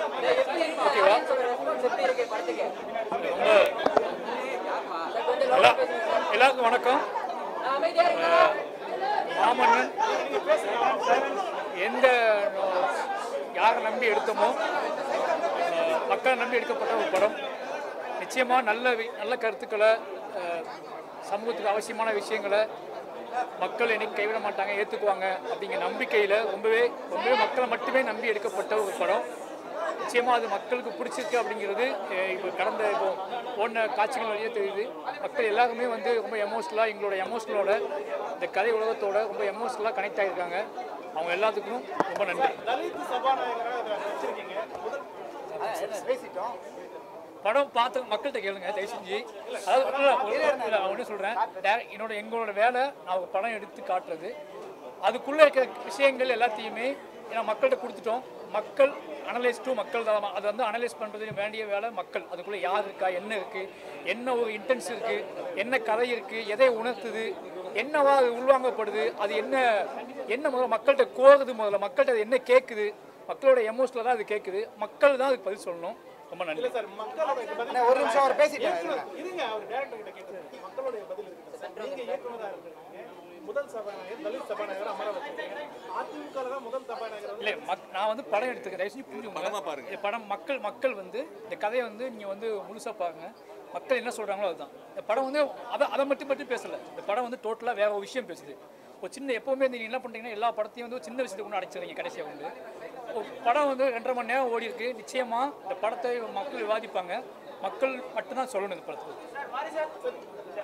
ஓகேவா எல்லா- எல்லாருக்கும் வணக்கம் அஹ், மாமன்னன் எந்த யாரை நம்பி எடுத்தோமோ அஹ், மக்களை நம்பி எடுக்கப்பட்ட ஒரு படம் நிச்சயமாக நல்ல வி- நல்ல கருத்துக்களை அஹ், சமூகத்துக்கு அவசியமான விஷயங்களை மக்கள் என்னைக்கு கைவிட மாட்டாங்க ஏற்றுக்குவாங்க அப்படிங்கிற நம்பிக்கையில் ரொம்பவே ரொம்பவே மக்களை மட்டுமே நம்பி எடுக்கப்பட்ட ஒரு படம் நிச்சயமாக அது மக்களுக்கு பிடிச்சிருக்கு அப்படிங்கிறது அஹ், இப்போ கடந்த இப்போ போன காட்சிகள் வழியே தெரியுது மக்கள் எல்லாருமே வந்து ரொம்ப எமோஷ்னலாக எங்களோட எமோஷ்னலோட இந்த கதை உலகத்தோட ரொம்ப எமோஷ்னலாக கனெக்ட் ஆகியிருக்காங்க அவங்க எல்லாத்துக்கும் ரொம்ப நன்றி தலித் சபாநாயகராக அதை வச்சிருக்கீங்க முதல் படம் பார்த்து மக்கள்கிட்ட கேளுங்க தயவு செஞ்சு அதாவது இல்ல, ஒரு- இல்ல, ஒன்று சொல்கிறேன் என்னோட எங்களோட வேலை நான் ஒரு படம் எடுத்து காட்டுறது அதுக்குள்ளே இருக்கிற விஷயங்கள் எல்லாத்தையுமே ஏன்னா மக்கள்கிட்ட கொடுத்துட்டோம் மக்கள் அனலைஸ் டு மக்கள் தான் அதை வந்து அனலைஸ் பண்ணுறது வேண்டிய வேலை மக்கள் அதுக்குள்ளே யார் இருக்கா என்ன இருக்குது என்ன ஒரு இன்டென்ஸ் இருக்குது என்ன கதை இருக்குது எதை உணர்த்துது என்னவா அது உள்வாங்கப்படுது அது என்ன என்ன முதல்ல மக்கள்கிட்ட கோருது முதல்ல மக்கள்கிட்ட அது என்ன கேட்குது மக்களோட எமோஷனில் தான் அது கேட்குது மக்கள் தான் அதுக்கு பதில் சொல்லணும் ரொம்ப நன்றி சார் மக்களோட பதில் ஒரு நிமிஷம் அவர் பேசிட்டாரு இருங்க அவர் டேரக்டர் கிட்ட கேட்டாரு மக்களுடைய பதில் இருக்கு சார் நீங்க இயக்குனரா இருந்திருக்கீங்க முதல் சபாநாயகர் தலித் சபாநாயகர் அமர வச்சிருக்கீங்க அதிமுக தான் முதல் சபாநாயகர் வந்து இல்லை மக் நான் வந்து படம் எடுத்துக்கிறேன் தயவு செஞ்சு புரிஞ்சுக்கோங்க இந்த படம் மக்கள் மக்கள் வந்து இந்த கதையை வந்து நீங்கள் வந்து முழுசாக பாருங்க மக்கள் என்ன சொல்கிறாங்களோ அதுதான் இந்த படம் வந்து அதை அதை மட்டும் மட்டும் பேசலை இந்த படம் வந்து டோட்டலாக வேற ஒரு விஷயம் பேசுது ஒரு சின்ன எப்போவுமே நீங்கள் என்ன பண்ணுறீங்கன்னா எல்லா படத்தையும் வந்து ஒரு சின்ன விஷயத்துக்கு கொண்டு அடைச்சிடுறீங்க கடைசியாக வந்து ஒரு படம் வந்து ரெண்டரை மணி நேரம் ஓடி இருக்கு நிச்சயமாக இந்த படத்தை மக்கள் விவாதிப்பாங்க மக்கள் மட்டும்தான் சொல்லணும் இந்த படத்துக்கு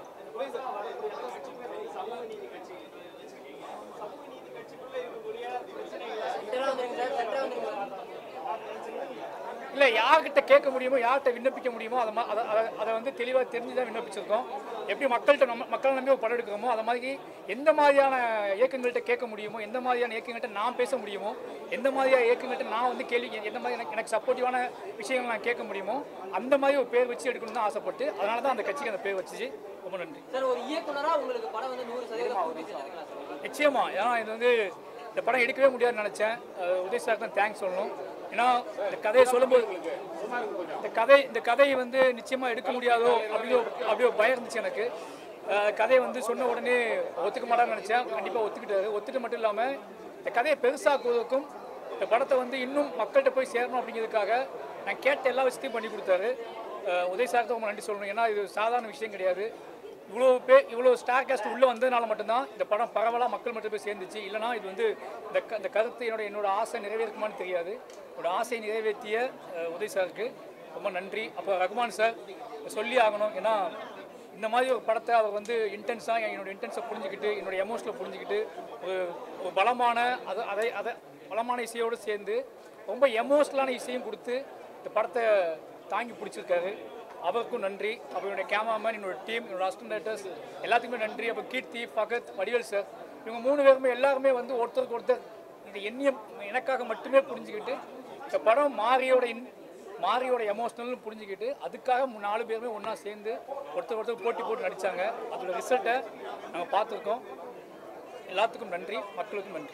இல்லை யார்கிட்ட கேட்க முடியுமோ யார்கிட்ட விண்ணப்பிக்க முடியுமோ அதை மா- அதை அதை- அதை வந்து தெளிவாக தெரிஞ்சு தான் விண்ணப்பிச்சிருக்கோம் எப்படி மக்கள்கிட்ட நம்ம மக்கள் நம்பி ஒரு படம் எடுக்கிறோமோ அது மாதிரி எந்த மாதிரியான இயக்கங்கள்கிட்ட கேட்க முடியுமோ எந்த மாதிரியான இயக்கங்கள்கிட்ட நான் பேச முடியுமோ எந்த மாதிரியான இயக்கங்கள்கிட்ட நான் வந்து கேள்வி எந்த மாதிரி எனக்கு எனக்கு சப்போர்ட்டிவான விஷயங்கள் நான் கேட்க முடியுமோ அந்த மாதிரி ஒரு பேர் வச்சு எடுக்கணும்னு தான் ஆசைப்பட்டு அதனால தான் அந்த கட்சிக்கு அந்த பேர் வச்சுச்சு ரொம்ப நன்றி சார் ஒரு இயக்குனரா உங்களுக்கு படம் வந்து நூறு சதவீதம் பூர்த்தி செஞ்சிருக்கலாம் சார் நிச்சயமா ஏன்னா இது வந்து இந்த படம் எடுக்கவே முடியாதுன்னு நினச்சேன் அஹ் உதய் சார் தான் தேங்க்ஸ் சொல்லணும் ஏன்னா இந்த கதையை சொல்லும்போது இந்த கதை இந்த கதையை வந்து நிச்சயமாக எடுக்க முடியாதோ அப்படி ஒரு அப்படி ஒரு பயம் இருந்துச்சு எனக்கு அஹ் கதையை வந்து சொன்ன உடனே ஒத்துக்க மாட்டான்னு நினச்சேன் கண்டிப்பாக ஒத்துக்கிட்டாரு ஒத்துட்டு மட்டும் இல்லாமல் இந்த கதையை பெருசாக்குவதற்கும் இந்த படத்தை வந்து இன்னும் மக்கள்கிட்ட போய் சேரணும் அப்படிங்கிறதுக்காக நான் கேட்ட எல்லா விஷயத்தையும் பண்ணி கொடுத்தாரு அஹ் உதய் சார் தான் ரொம்ப நன்றி சொல்லணும் ஏன்னா இது சாதாரண விஷயம் கிடையாது இவ்வளோ பேர் இவ்வளோ ஸ்டார் காஸ்ட் உள்ளே வந்ததுனால மட்டும்தான் இந்த படம் பரவலாக மக்கள் மட்டும் போய் சேர்ந்துச்சு இல்லைனா இது வந்து இந்த க இந்த கருத்து என்னோட என்னோட ஆசை நிறைவேறுக்குமான்னு தெரியாது என்னோட ஆசையை நிறைவேற்றிய அஹ், உதய் சாருக்கு ரொம்ப நன்றி அப்போ ரகுமான் சார் சொல்லி ஆகணும் ஏன்னா இந்த மாதிரி ஒரு படத்தை அவர் வந்து இன்டென்ஸாக என்னோட இன்டென்ஸை புரிஞ்சுக்கிட்டு என்னோட எமோஷனை புரிஞ்சுக்கிட்டு ஒரு ஒரு பலமான அதை அதை அதை பலமான இசையோடு சேர்ந்து ரொம்ப எமோஷ்னலான இசையும் கொடுத்து இந்த படத்தை தாங்கி பிடிச்சிருக்காரு அவருக்கும் நன்றி அவருடைய கேமராமேன் என்னோட டீம் என்னோட அசிஸ்டன்டேட்டர்ஸ் எல்லாத்துக்குமே நன்றி அப்போ கீர்த்தி பகத் வடிவேல் சார் இவங்க மூணு பேருமே எல்லாருமே வந்து ஒருத்தருக்கு ஒருத்தர் இது என்னைய எனக்காக மட்டுமே புரிஞ்சுக்கிட்டு இந்த படம் மாரியோட இன் மாரியோட எமோஷனல்னு புரிஞ்சுக்கிட்டு அதுக்காக மூ- நாலு பேருமே ஒன்றா சேர்ந்து ஒருத்தர் ஒருத்தர் போட்டி போட்டு நடித்தாங்க அதோட ரிசல்ட்டை நாங்கள் பார்த்துருக்கோம் எல்லாத்துக்கும் நன்றி மக்களுக்கும் நன்றி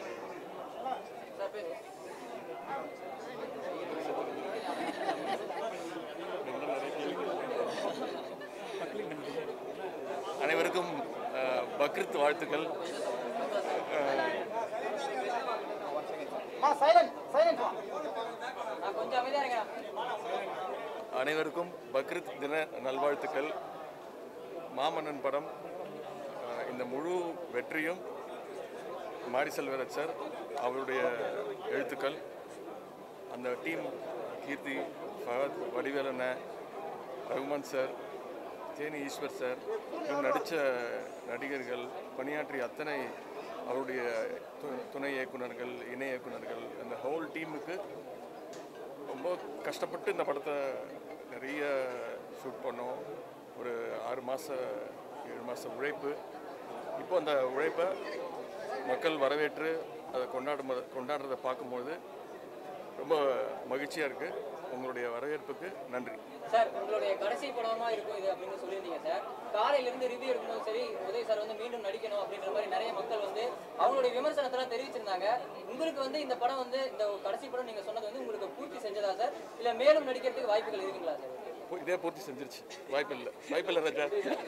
அனைவருக்கும் அஹ், பக்ரித் வாழ்த்துக்கள் சைலண்ட் சைலண்ட் நான் கொஞ்சம் அமைதியா இருக்கேன் அனைவருக்கும் பக்ரித் தின நல்வாழ்த்துக்கள் மாமன்னன் படம் அஹ், இந்த முழு வெற்றியும் மாரி செல்வராஜ் சார் அவருடைய எழுத்துக்கள் அந்த டீம் கீர்த்தி ஃபகத் வடிவேலண்ண ரகுமான் சார் தேனி ஈஸ்வர் சார் இன்னும் நடித்த நடிகர்கள் பணியாற்றிய அத்தனை அவருடைய து- துணை இயக்குனர்கள் இணை இயக்குனர்கள் அந்த ஹோல் டீமுக்கு ரொம்ப கஷ்டப்பட்டு இந்த படத்தை நிறைய ஷூட் பண்ணோம் ஒரு ஆறு மாத ஏழு மாத உழைப்பு இப்போ அந்த உழைப்பை மக்கள் வரவேற்று அதை கொண்டாடும் கொண்டாடுறதை பார்க்கும்போது ரொம்ப மகிழ்ச்சியாக இருக்குது உங்களுடைய வரவேற்புக்கு நன்றி சார் உங்களுடைய கடைசி படமா இருக்கும் இது அப்படின்னு சொல்லியிருந்தீங்க சார் காலையில இருந்து ரிவ்யூ எடுக்கும்போது சரி உதய் சார் வந்து மீண்டும் நடிக்கணும் அப்படின்ற மாதிரி நிறைய மக்கள் வந்து அவங்களுடைய விமர்சனத்தெல்லாம் தெரிவிச்சிருந்தாங்க உங்களுக்கு வந்து இந்த படம் வந்து இந்த கடைசி படம் நீங்க சொன்னது வந்து உங்களுக்கு பூர்த்தி செஞ்ச செஞ்சதா சார் இல்ல மேலும் நடிக்கிறதுக்கு வாய்ப்புகள் இருக்குங்களா சார் இப்போ இதே பூர்த்தி செஞ்சிருச்சு வாய்ப்பில்லை வாய்ப்பில்லை ராஜா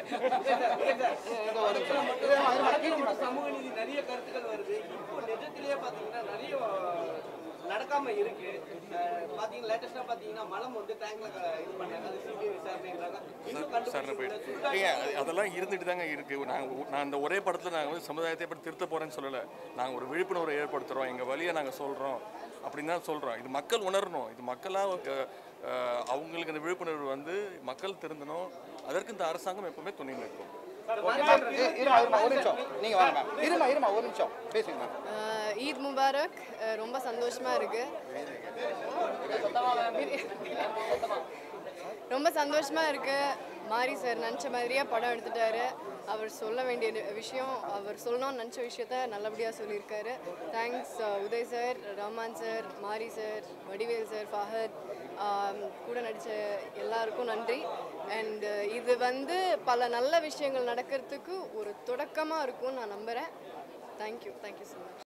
சமூக நீதி நிறைய கருத்துக்கள் வருது இப்போ நிஜத்திலேயே பாத்தீங்கன்னா நிறைய நடக்காம இருக்கு அஹ் பாத்தீங்கன்னா லேட்டஸ்டா பாத்தீங்கன்னா மலம் வந்து டேங்க்ல இது பண்ணாங்க அது சிபிஐ விசாரணைன்றாங்க இன்னும் விசாரணை கண்டுபிடிச்சு போயிட்டு ஏங்க அது- அதெல்லாம் இருந்துட்டு தாங்க இருக்கு நாங்கள் நான் அந்த ஒரே படத்தில் நாங்கள் வந்து சமுதாயத்தை எப்படி திருத்த போறேன்னு சொல்லலை நாங்கள் ஒரு விழிப்புணர்வை ஏற்படுத்துகிறோம் எங்கள் வழியை நாங்கள் சொல்கிறோம் அப்படின்னு தான் சொல்கிறோம் இது மக்கள் உணரணும் இது மக்களாக அவங்களுக்கு இந்த விழிப்புணர்வு வந்து மக்கள் திருந்தணும் அதற்கு இந்த அரசாங்கம் எப்பவுமே துணை நிற்கும் இ- இருமா இருமா ஒரு நிமிஷம் நீங்க வாங்க மேம் இருமா இருமா ஒரு நிமிஷம் பேசுங்க மேம் அஹ் ஈத் முபாரக் அஹ் ரொம்ப சந்தோஷமா இருக்கு ரொம்ப சந்தோஷமா இருக்கு மாரி சார் நினச்ச மாதிரியே படம் எடுத்துட்டாரு அவர் சொல்ல வேண்டிய நி- விஷயம் அவர் சொல்லணும்னு நினச்ச விஷயத்த நல்லபடியாக சொல்லியிருக்காரு thanks Udhay sir Rahman sir Mari sir Vadivel sir Fahadh ஆம், கூட நடித்த எல்லாருக்கும் நன்றி அண்ட் இது வந்து பல நல்ல விஷயங்கள் நடக்கிறதுக்கு ஒரு தொடக்கமாக இருக்கும்னு நான் நம்புகிறேன் தேங்க்யூ தேங்க்யூ ஸோ மச்